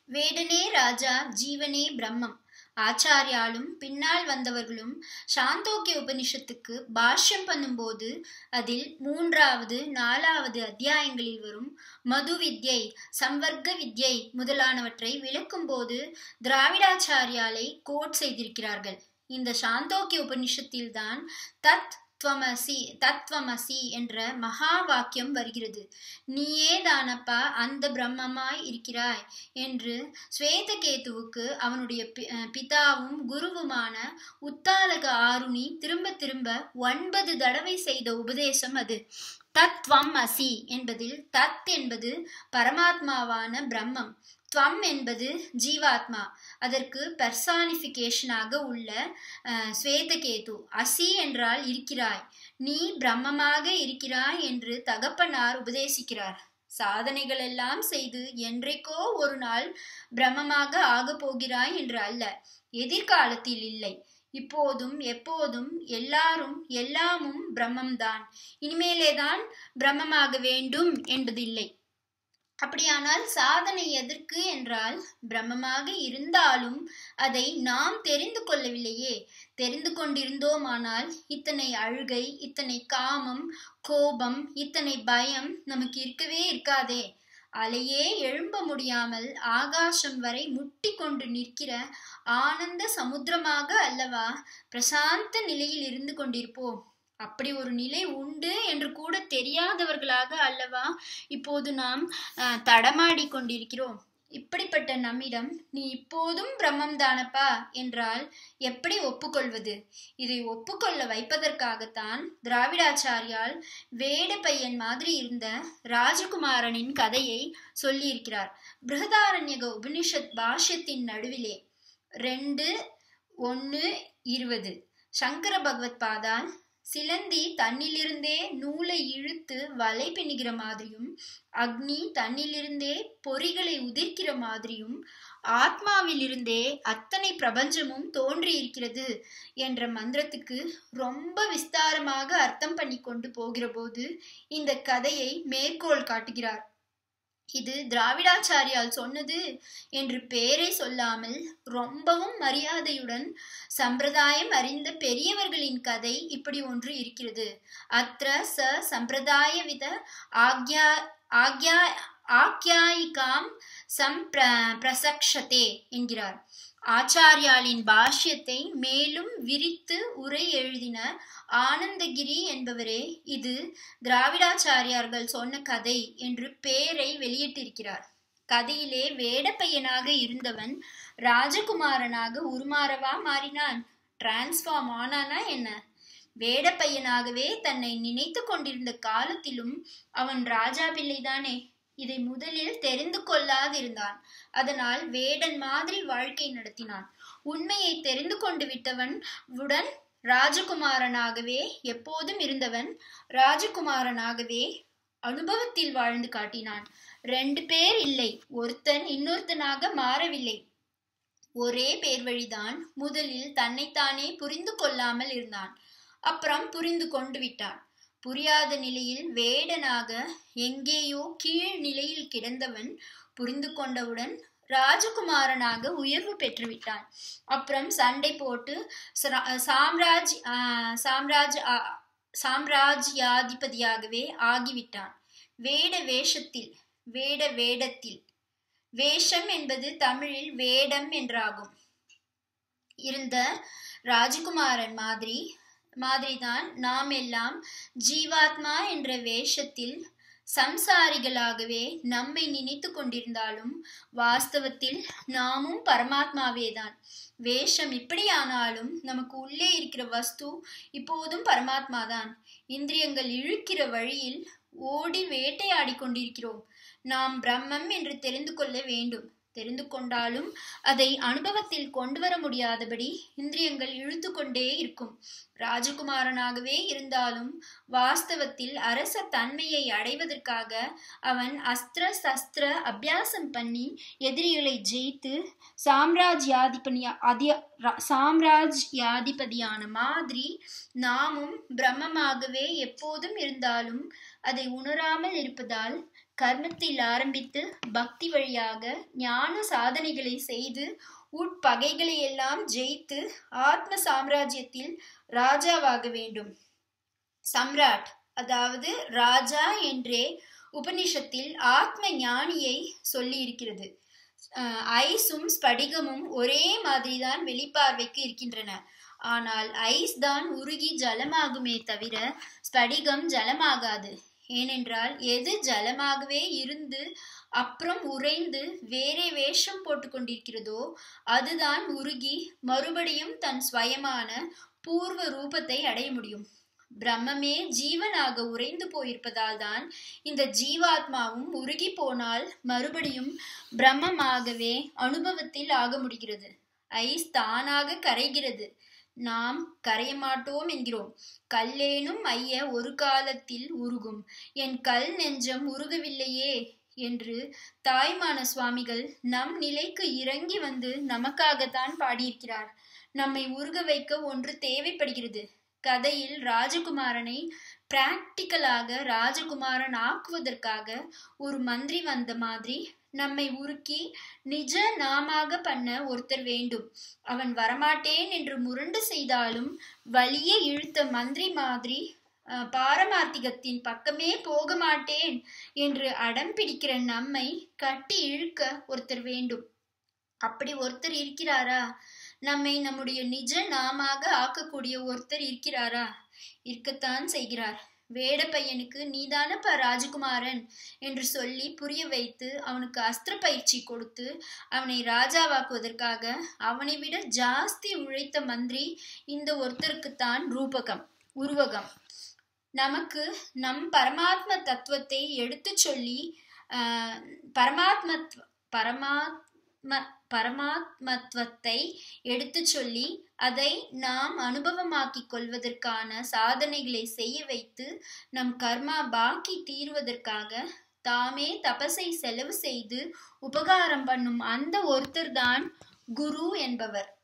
வேடனே ராஜா ஜீவனே பிரம்மம் ஆச்சாரியாலும் பின்னால் வந்தவர்களும் சாந்தோக்கிய உபனிஷத்துக்கு பாஷ்யம் பண்ணும்போது அதில் மூன்றாவது நாலாவது அத்தியாயங்களில் வரும் மது வித்யை சம்வர்க்க வித்யை முதலானவற்றை விளக்கும்போது திராவிடாச்சாரியாலை கோட் செய்திருக்கிறார்கள் இந்த சாந்தோக்கிய உபனிஷத்தில்தான் தத் துவமசி தத்வமசி என்ற மகா வாக்கியம் வருகிறது நீயே தானப்பா அந்த பிரம்மமாய் இருக்கிறாய் என்று ஸ்வேதகேதுவுக்கு அவனுடைய பிதாவும் குருவுமான உத்தாலக ஆருணி திரும்ப திரும்ப ஒன்பது தடவை செய்த உபதேசம் அது தத்வம் அசி என்பதில் தத் என்பது பரமாத்மாவான பிரம்மம் துவம் என்பது ஜீவாத்மா அதற்கு பெர்சானிஃபிகேஷனாக உள்ள ஸ்வேதகேது அசி என்றால் இருக்கிறாய் நீ பிரம்மமாக இருக்கிறாய் என்று தகப்பனார் உபதேசிக்கிறார் சாதனைகள் எல்லாம் செய்து என்றைக்கோ ஒரு நாள் பிரம்மமாக ஆகப் போகிறாய் என்று அல்ல எதிர்காலத்தில் இல்லை இப்போதும் எப்போதும் எல்லாரும் எல்லாமும் பிரம்மம்தான் இனிமேலேதான் பிரம்மமாக வேண்டும் என்பதில்லை அப்படியானால் சாதனை எதற்கு என்றால் பிரம்மமாக இருந்தாலும் அதை நாம் தெரிந்து கொள்ளவில்லையே தெரிந்து கொண்டிருந்தோமானால் இத்தனை அழுகை இத்தனை காமம் கோபம் இத்தனை பயம் நமக்கு இருக்கவே இருக்காதே அலையே எழும்ப முடியாமல் ஆகாசம் வரை முட்டி கொண்டு நிற்கிற ஆனந்த சமுத்திரமாக அல்லவா பிரசாந்த நிலையில் இருந்து கொண்டிருப்போம் அப்படி ஒரு நிலை உண்டு என்று கூட தெரியாதவர்களாக அல்லவா இப்போது நாம் தடமாடி கொண்டிருக்கிறோம் இப்படிப்பட்ட நம்மிடம் நீ இப்போதும் பிரம்மம் தானப்பா என்றால் எப்படி ஒப்புக்கொள்வது இதை ஒப்புக்கொள்ள வைப்பதற்காகத்தான் திராவிடாச்சாரியால் வேட பையன் மாதிரி இருந்த ராஜகுமாரனின் கதையை சொல்லியிருக்கிறார் பிருகதாரண்யக உபனிஷத் பாஷ்யத்தின் நடுவிலே ரெண்டு ஒன்று இருபது சங்கர பகவத் பாதால் சிலந்தி தன்னிலிருந்தே நூலை இழுத்து வலை பின்னுகிற மாதிரியும் அக்னி தன்னிலிருந்தே பொறிகளை உதிர்க்கிற மாதிரியும் ஆத்மாவிலிருந்தே அத்தனை பிரபஞ்சமும் தோன்றி இருக்கிறது என்ற மந்திரத்துக்கு ரொம்ப விஸ்தாரமாக அர்த்தம் பண்ணி கொண்டு போகிற போது இந்த கதையை மேற்கோள் காட்டுகிறார் இது திராவிடாச்சாரியால் சொன்னது என்று பேரை சொல்லாமல் ரொம்பவும் மரியாதையுடன் சம்பிரதாயம் அறிந்த பெரியவர்களின் கதை இப்படி ஒன்று இருக்கிறது அத்த ச சம்பிரதாயவித ஆக்யா ஆக்யா ஆக்யாயிகாம் சம்பிர பிரசக்ஷதே என்கிறார் ஆச்சாரியாலின் பாஷ்யத்தை மேலும் விரித்து உரை எழுதின ஆனந்தகிரி என்பவரே இது திராவிடாச்சாரியார்கள் சொன்ன கதை என்று பெயரை வெளியிட்டிருக்கிறார் கதையிலே வேடப்பையனாக இருந்தவன் ராஜகுமாரனாக உருமாறவா மாறினான் டிரான்ஸ்ஃபார்ம் ஆனானா என்ன வேடப்பையனாகவே தன்னை நினைத்து கொண்டிருந்த காலத்திலும் அவன் ராஜா பிள்ளைதானே இதை முதலில் தெரிந்து கொள்ளாதிருந்தான் அதனால் வேடன் மாதிரி வாழ்க்கை நடத்தினான் உண்மையை தெரிந்து கொண்டு விட்டவன் உடன் ராஜகுமாரனாகவே எப்போதும் இருந்தவன் ராஜகுமாரனாகவே அனுபவத்தில் வாழ்ந்து காட்டினான் ரெண்டு பேர் இல்லை ஒருத்தன் இன்னொருத்தனாக மாறவில்லை ஒரே பேர் வழிதான் முதலில் தன்னைத்தானே புரிந்து கொள்ளாமல் இருந்தான் அப்புறம் புரிந்து கொண்டு விட்டான் புரியாத நிலையில் வேடனாக எங்கேயோ கீழ் நிலையில் கிடந்தவன் புரிந்து கொண்டவுடன் ராஜகுமாரனாக உயர்வு பெற்றுவிட்டான் அப்புறம் சண்டை போட்டு சாம்ராஜ் சாம்ராஜ் சாம்ராஜ்யாதிபதியாகவே ஆகிவிட்டான் வேட வேஷத்தில் வேட வேடத்தில் வேஷம் என்பது தமிழில் வேடம் என்றாகும் இருந்த ராஜகுமாரன் மாதிரி மாதிரிதான் நாம் எல்லாம் ஜீவாத்மா என்ற வேஷத்தில் சம்சாரிகளாகவே நம்மை நினைத்து கொண்டிருந்தாலும் வாஸ்தவத்தில் நாமும் பரமாத்மாவேதான் வேஷம் இப்படியானாலும் நமக்கு உள்ளே இருக்கிற வஸ்து இப்போதும் பரமாத்மாதான் இந்திரியங்கள் இழுக்கிற வழியில் ஓடி வேட்டையாடி கொண்டிருக்கிறோம் நாம் பிரம்மம் என்று தெரிந்து கொள்ள வேண்டும் தெரிந்து கொண்டாலும் அதை அனுபவத்தில் கொண்டு வர முடியாதபடி இந்திரியங்கள் இழுத்து கொண்டே இருக்கும் ராஜகுமாரனாகவே இருந்தாலும் வாஸ்தவத்தில் அரச தன்மையை அடைவதற்காக அவன் அஸ்திர சஸ்திர அபியாசம் பண்ணி எதிரிகளை ஜெயித்து சாம்ராஜ்யாதிபதியா அதிய சாம்ராஜ்யாதிபதியான மாதிரி நாமும் பிரம்மமாகவே எப்போதும் இருந்தாலும் அதை உணராமல் இருப்பதால் கர்மத்தில் ஆரம்பித்து பக்தி வழியாக ஞான சாதனைகளை செய்து உட்பகைகளை எல்லாம் ஜெயித்து ஆத்ம சாம்ராஜ்யத்தில் ராஜாவாக வேண்டும் சம்ராட் அதாவது ராஜா என்றே உபனிஷத்தில் ஆத்ம ஞானியை சொல்லி இருக்கிறது ஐஸும் ஸ்படிகமும் ஒரே மாதிரிதான் வெளிப்பார்வைக்கு இருக்கின்றன ஆனால் ஐஸ் தான் உருகி ஜலமாகுமே தவிர ஸ்படிகம் ஜலமாகாது ஏனென்றால் எது ஜலமாகவே இருந்து அப்புறம் உறைந்து வேறே வேஷம் போட்டு கொண்டிருக்கிறதோ அதுதான் உருகி மறுபடியும் தன் ஸ்வயமான பூர்வ ரூபத்தை அடைய முடியும் பிரம்மமே ஜீவனாக உறைந்து போயிருப்பதால் தான் இந்த ஜீவாத்மாவும் உருகி போனால் மறுபடியும் பிரம்மமாகவே அனுபவத்தில் ஆக முடிகிறது ஐஸ் தானாக கரைகிறது நாம் கரைய மாட்டோம் என்கிறோம் கல்லேனும் ஐய ஒரு காலத்தில் உருகும் என் கல் நெஞ்சம் உருகவில்லையே என்று தாய்மான சுவாமிகள் நம் நிலைக்கு இறங்கி வந்து நமக்காகத்தான் பாடியிருக்கிறார் நம்மை உருக வைக்க ஒன்று தேவைப்படுகிறது கதையில் ராஜகுமாரனை பிராக்டிக்கலாக ராஜகுமாரன் ஆக்குவதற்காக ஒரு மந்திரி வந்த மாதிரி நம்மை உருக்கி நிஜ நாமாக பண்ண ஒருத்தர் வேண்டும் அவன் வரமாட்டேன் என்று முரண்டு செய்தாலும் வலிய இழுத்த மந்திரி மாதிரி பாரமார்த்திகத்தின் பக்கமே போக மாட்டேன் என்று அடம் பிடிக்கிற நம்மை கட்டி இழுக்க ஒருத்தர் வேண்டும் அப்படி ஒருத்தர் இருக்கிறாரா நம்மை நம்முடைய நிஜ நாமாக ஆக்கக்கூடிய ஒருத்தர் இருக்கிறாரா இருக்கத்தான் செய்கிறார் வேட பையனுக்கு நீதானப்பா ராஜகுமாரன் என்று சொல்லி புரிய வைத்து அவனுக்கு அஸ்திர பயிற்சி கொடுத்து அவனை ராஜாவாக்குவதற்காக அவனை விட ஜாஸ்தி உழைத்த மந்திரி இந்த ஒருத்தருக்குத்தான் ரூபகம் உருவகம் நமக்கு நம் பரமாத்ம தத்துவத்தை எடுத்து சொல்லி பரமாத்ம பரமாத்ம பரமாத்மத்துவத்தை எடுத்து சொல்லி அதை நாம் அனுபவமாக்கிக் கொள்வதற்கான சாதனைகளை செய்ய வைத்து நம் கர்மா பாக்கி தீர்வதற்காக தாமே தபசை செலவு செய்து உபகாரம் பண்ணும் அந்த ஒருத்தர் தான் குரு என்பவர்